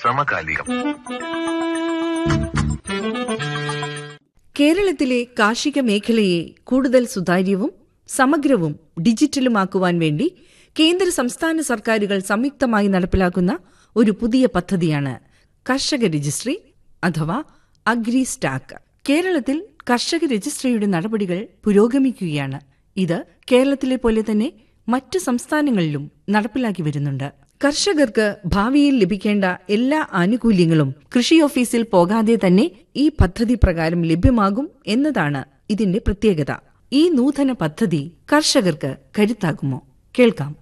സമകാലികം കേരളത്തിലെ കാർഷിക മേഖലയെ കൂടുതൽ സുതാര്യവും സമഗ്രവും ഡിജിറ്റലുമാക്കുവാൻ വേണ്ടി കേന്ദ്ര സംസ്ഥാന സർക്കാരുകൾ സംയുക്തമായി നടപ്പിലാക്കുന്ന ഒരു പുതിയ പദ്ധതിയാണ് കർഷക രജിസ്ട്രി അഥവാ അഗ്രി സ്റ്റാക്ക് കേരളത്തിൽ കർഷക രജിസ്ട്രിയുടെ നടപടികൾ പുരോഗമിക്കുകയാണ് ഇത് കേരളത്തിലെ പോലെ തന്നെ മറ്റ് സംസ്ഥാനങ്ങളിലും നടപ്പിലാക്കി വരുന്നുണ്ട് കർഷകർക്ക് ഭാവിയിൽ ലഭിക്കേണ്ട എല്ലാ ആനുകൂല്യങ്ങളും കൃഷി ഓഫീസിൽ പോകാതെ തന്നെ ഈ പദ്ധതി പ്രകാരം ലഭ്യമാകും എന്നതാണ് ഇതിന്റെ പ്രത്യേകത ഈ നൂതന പദ്ധതി കർഷകർക്ക് കരുത്താകുമോ കേൾക്കാം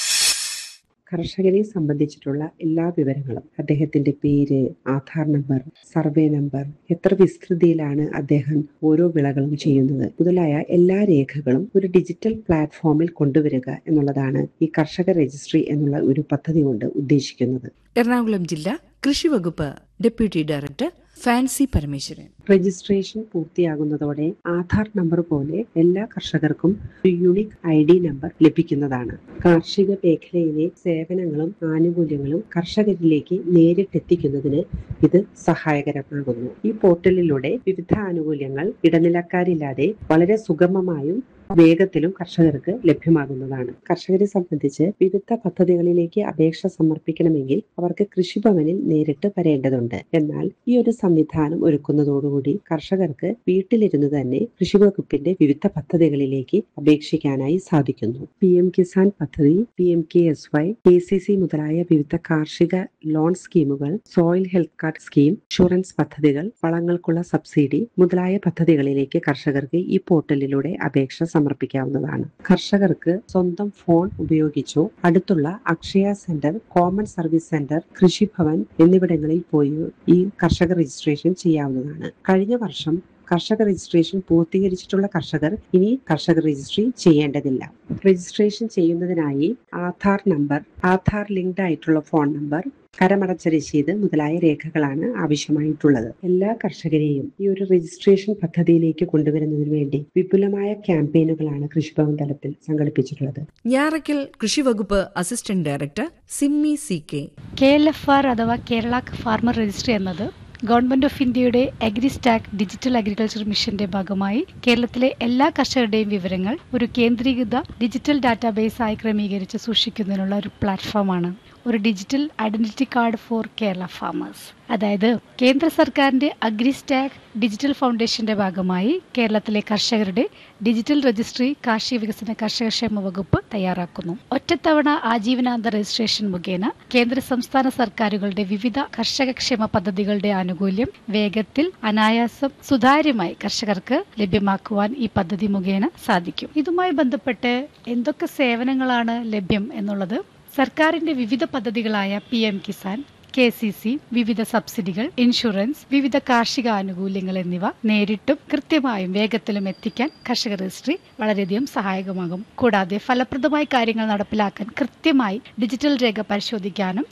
കർഷകരെ സംബന്ധിച്ചിട്ടുള്ള എല്ലാ വിവരങ്ങളും അദ്ദേഹത്തിന്റെ പേര് ആധാർ നമ്പർ സർവേ നമ്പർ എത്ര വിസ്തൃതിയിലാണ് അദ്ദേഹം ഓരോ വിളകളും ചെയ്യുന്നത് മുതലായ എല്ലാ രേഖകളും ഒരു ഡിജിറ്റൽ പ്ലാറ്റ്ഫോമിൽ കൊണ്ടുവരിക എന്നുള്ളതാണ് ഈ കർഷക രജിസ്ട്രി എന്നുള്ള ഒരു പദ്ധതി കൊണ്ട് ഉദ്ദേശിക്കുന്നത് എറണാകുളം ജില്ല കൃഷി വകുപ്പ് deputy director Fancy Parameswaran registration പൂർത്തിയാകുന്നതോടെ ആധാർ നമ്പർ പോലെ എല്ലാ കർഷകർക്കും ഒരു യൂണിക് ഐ ഡി നമ്പർ ലഭിക്കുന്നതാണ് കാർഷിക മേഖലയിലെ സേവനങ്ങളും ആനുകൂല്യങ്ങളും കർഷകരിലേക്ക് നേരിട്ടെത്തിക്കുന്നതിന് ഇത് സഹായകരമാകുന്നു ഈ പോർട്ടലിലൂടെ വിവിധ ആനുകൂല്യങ്ങൾ ഇടനിലക്കാരില്ലാതെ വളരെ സുഗമമായും വേഗത്തിലും കർഷകർക്ക് ലഭ്യമാകുന്നതാണ് കർഷകരെ സംബന്ധിച്ച് വിവിധ പദ്ധതികളിലേക്ക് അപേക്ഷ സമർപ്പിക്കണമെങ്കിൽ അവർക്ക് കൃഷിഭവനിൽ നേരിട്ട് വരേണ്ടതുണ്ട് എന്നാൽ ഈ ഒരു സംവിധാനം ഒരുക്കുന്നതോടുകൂടി കർഷകർക്ക് വീട്ടിലിരുന്ന് തന്നെ കൃഷിവകുപ്പിന്റെ വിവിധ പദ്ധതികളിലേക്ക് അപേക്ഷിക്കാനായി സാധിക്കുന്നു പി എം കിസാൻ പദ്ധതി P M K S Y K C C മുതലായ വിവിധ കാർഷിക ലോൺ സ്കീമുകൾ soil health card scheme insurance പദ്ധതികൾ വളങ്ങൾക്കുള്ള സബ്സിഡി മുതലായ പദ്ധതികളിലേക്ക് കർഷകർക്ക് ഈ പോർട്ടലിലൂടെ അപേക്ഷ സമർപ്പിക്കാവുന്നതാണ് കർഷകർക്ക് സ്വന്തം ഫോൺ ഉപയോഗിച്ചോ അടുത്തുള്ള Akshaya centre common service centre Krishibhavan എന്നിവിടങ്ങളിൽ പോയി ഈ കർഷക രജിസ്ട്രേഷൻ ചെയ്യാവുന്നതാണ് കഴിഞ്ഞ വർഷം കർഷക രജിസ്ട്രേഷൻ പൂർത്തീകരിച്ചിട്ടുള്ള കർഷകർ ഇനി കർഷക രജിസ്ട്രി ചെയ്യേണ്ടതില്ല രജിസ്ട്രേഷൻ ചെയ്യുന്നതിനായി ആധാർ നമ്പർ ആധാർ ലിങ്ക്ഡ് ആയിട്ടുള്ള ഫോൺ നമ്പർ കരമടച്ച രസീത് മുതലായ രേഖകളാണ് ആവശ്യമായിട്ടുള്ളത് എല്ലാ കർഷകരെയും ഈ ഒരു രജിസ്ട്രേഷൻ പദ്ധതിയിലേക്ക് കൊണ്ടുവരുന്നതിന് വേണ്ടി വിപുലമായ ക്യാമ്പയിനുകളാണ് കൃഷിഭവൻ തലത്തിൽ സംഘടിപ്പിച്ചിട്ടുള്ളത് ഞാറയ്ക്കൽ കൃഷിവകുപ്പ് assistant director Simmy C K K L F R അഥവാ കേരള ഫാർമർ രജിസ്ട്രി എന്നത് ഗവൺമെന്റ് ഓഫ് ഇന്ത്യയുടെ അഗ്രിസ്റ്റാക്ക് ഡിജിറ്റൽ അഗ്രികൾച്ചർ മിഷന്റെ ഭാഗമായി കേരളത്തിലെ എല്ലാ കർഷകരുടെയും വിവരങ്ങൾ ഒരു കേന്ദ്രീകൃത ഡിജിറ്റൽ ഡാറ്റാബേസ് ആയി ക്രമീകരിച്ച് സൂക്ഷിക്കുന്നതിനുള്ള ഒരു പ്ലാറ്റ്ഫോമാണ് ഒരു digital identity card for Kerala farmers അതായത് കേന്ദ്ര സർക്കാരിന്റെ അഗ്രിസ്റ്റാക്ക് ഡിജിറ്റൽ ഫൗണ്ടേഷന്റെ ഭാഗമായി കേരളത്തിലെ കർഷകരുടെ ഡിജിറ്റൽ രജിസ്ട്രി കാർഷിക വികസന കർഷകക്ഷേമ വകുപ്പ് തയ്യാറാക്കുന്നു ഒറ്റത്തവണ ആജീവനാന്ത രജിസ്ട്രേഷൻ മുഖേന കേന്ദ്ര സംസ്ഥാന സർക്കാരുകളുടെ വിവിധ കർഷകക്ഷേമ പദ്ധതികളുടെ ആനുകൂല്യം വേഗത്തിൽ അനായാസം സുതാര്യമായി കർഷകർക്ക് ലഭ്യമാക്കുവാൻ ഈ പദ്ധതി മുഖേന സാധിക്കും ഇതുമായി ബന്ധപ്പെട്ട് എന്തൊക്കെ സേവനങ്ങളാണ് ലഭ്യം എന്നുള്ളത് സർക്കാരിന്റെ വിവിധ പദ്ധതികളായ P M Kisan K C C വിവിധ സബ്സിഡികൾ ഇൻഷുറൻസ് വിവിധ കാർഷിക ആനുകൂല്യങ്ങൾ എന്നിവ നേരിട്ടും കൃത്യമായും വേഗത്തിലും എത്തിക്കാൻ കർഷക രജിസ്ട്രി വളരെയധികം സഹായകമാകും കൂടാതെ ഫലപ്രദമായി കാര്യങ്ങൾ നടപ്പിലാക്കാൻ കൃത്യമായി ഡിജിറ്റൽ രേഖ പരിശോധിക്കാനും